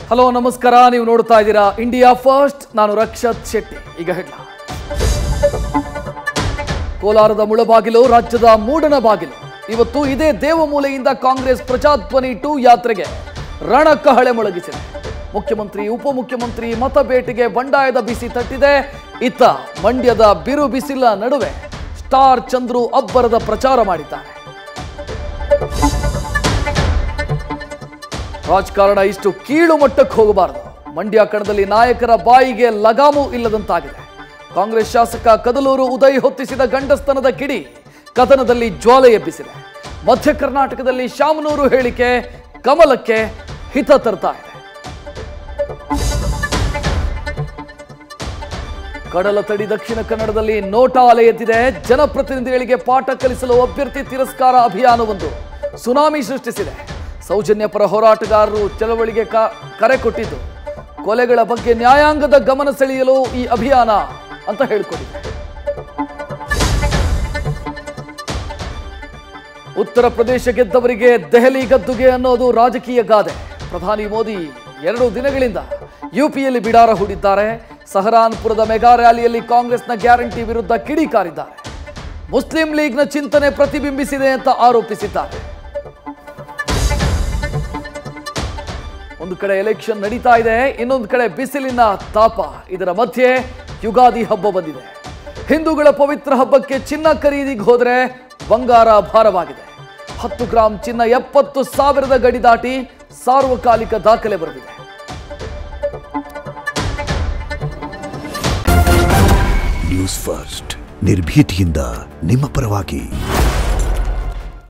hello ನಮಸ್ಕಾರ ನೀವು ನೋಡ್ತಾ ಇದ್ದೀರಾ ಇಂಡಿಯಾ ಫಸ್ಟ್ ನಾನು ರಕ್ಷತ್ ಶೆಟ್ಟಿ ಈಗ ಹೆಡ್ಲ ಕೋಲಾರದ ಮುಳಬಾಗಿಲು ರಾಜ್ಯದ ಮೂಡಣ ಬಾಗಿಲು ಇವತ್ತು ಇದೇ ದೇವಮೂಲೆಯಿಂದ ಕಾಂಗ್ರೆಸ್ ಪ್ರಜಾಧ್ವನಿ ಟೂ ಯಾತ್ರೆಗೆ ರಣಕಹಳೆ ಮೊಳಗಿಸಿದೆ ಮುಖ್ಯಮಂತ್ರಿ ಉಪಮುಖ್ಯಮಂತ್ರಿ ಮತ ಬೇಟೆಗೆ ಬಂಡಾಯದ ಬಿಸಿ ತಟ್ಟಿದೆ ಇತ್ತ ಮಂಡ್ಯದ ಬಿರು ಬಿಸಿಲ ನಡುವೆ ಸ್ಟಾರ್ ಚಂದ್ರು ಅಬ್ಬರದ ಪ್ರಚಾರ ಮಾಡಿದ್ದಾರೆ ರಾಜಕಾರಣ ಇಷ್ಟು ಕೀಳು ಮಟ್ಟಕ್ಕೆ ಹೋಗಬಾರದು ಮಂಡ್ಯ ಕಣದಲ್ಲಿ ನಾಯಕರ ಬಾಯಿಗೆ ಲಗಾಮು ಇಲ್ಲದಂತಾಗಿದೆ ಕಾಂಗ್ರೆಸ್ ಶಾಸಕ ಕದಲೂರು ಉದಯ್ ಹೊತ್ತಿಸಿದ ಗಂಡಸ್ತನದ ಕಿಡಿ ಕದನದಲ್ಲಿ ಜ್ವಾಲೆ ಎಬ್ಬಿಸಿದೆ ಮಧ್ಯ ಕರ್ನಾಟಕದಲ್ಲಿ ಶಾಮನೂರು ಹೇಳಿಕೆ ಕಮಲಕ್ಕೆ ಹಿತ ತರ್ತಾ ಇದೆ ಕಡಲ ತಡಿ ದಕ್ಷಿಣ ಕನ್ನಡದಲ್ಲಿ ನೋಟಾ ಅಲೆ ಎದ್ದಿದೆ ಜನಪ್ರತಿನಿಧಿಗಳಿಗೆ ಪಾಠ ಕಲಿಸಲು ಅಭ್ಯರ್ಥಿ ತಿರಸ್ಕಾರ ಅಭಿಯಾನವೊಂದು ಸುನಾಮಿ ಸೃಷ್ಟಿಸಿದೆ ಸೌಜನ್ಯ ಪರ ಹೋರಾಟಗಾರರು ಚಳವಳಿಗೆ ಕ- ಕರೆ ಕೊಟ್ಟಿದ್ದು ಕೊಲೆಗಳ ಬಗ್ಗೆ ನ್ಯಾಯಾಂಗದ ಗಮನ ಸೆಳೆಯಲು ಈ ಅಭಿಯಾನ ಅಂತ ಹೇಳಿಕೊಂಡಿದೆ ಉತ್ತರ ಪ್ರದೇಶ ಗೆದ್ದವರಿಗೆ ದೆಹಲಿ ಗದ್ದುಗೆ ಅನ್ನೋದು ರಾಜಕೀಯ ಗಾದೆ ಪ್ರಧಾನಿ ಮೋದಿ ಎರಡು ದಿನಗಳಿಂದ ಯುಪಿಯಲ್ಲಿ ಬಿಡಾರ ಹೂಡಿದ್ದಾರೆ ಸಹರಾನ್ಪುರದ ಮೆಗಾ ರ್ಯಾಲಿಯಲ್ಲಿ ಕಾಂಗ್ರೆಸ್ನ ಗ್ಯಾರಂಟಿ ವಿರುದ್ಧ ಕಿಡಿಕಾರಿದ್ದಾರೆ ಮುಸ್ಲಿಂ ಲೀಗ್ನ ಚಿಂತನೆ ಪ್ರತಿಬಿಂಬಿಸಿದೆ ಅಂತ ಆರೋಪಿಸಿದ್ದಾರೆ ಒಂದು ಕಡೆ ಎಲೆಕ್ಷನ್ ನಡೀತಾ ಇದೆ ಇನ್ನೊಂದು ಕಡೆ ಬಿಸಿಲಿನ ತಾಪ ಇದರ ಮಧ್ಯೆ ಯುಗಾದಿ ಹಬ್ಬ ಬಂದಿದೆ ಹಿಂದೂಗಳ ಪವಿತ್ರ ಹಬ್ಬಕ್ಕೆ ಚಿನ್ನ ಖರೀದಿಗೆ ಹೋದ್ರೆ ಬಂಗಾರ ಭಾರವಾಗಿದೆ ಹತ್ತು ಗ್ರಾಂ ಚಿನ್ನ ಎಪ್ಪತ್ತು ಸಾವಿರದ ಗಡಿ ದಾಟಿ ಸಾರ್ವಕಾಲಿಕ ದಾಖಲೆ ಬರೆದಿದೆ ನ್ಯೂಸ್ ಫಸ್ಟ್ ನಿರ್ಭೀತಿಯಿಂದ ನಿಮ್ಮ ಪರವಾಗಿ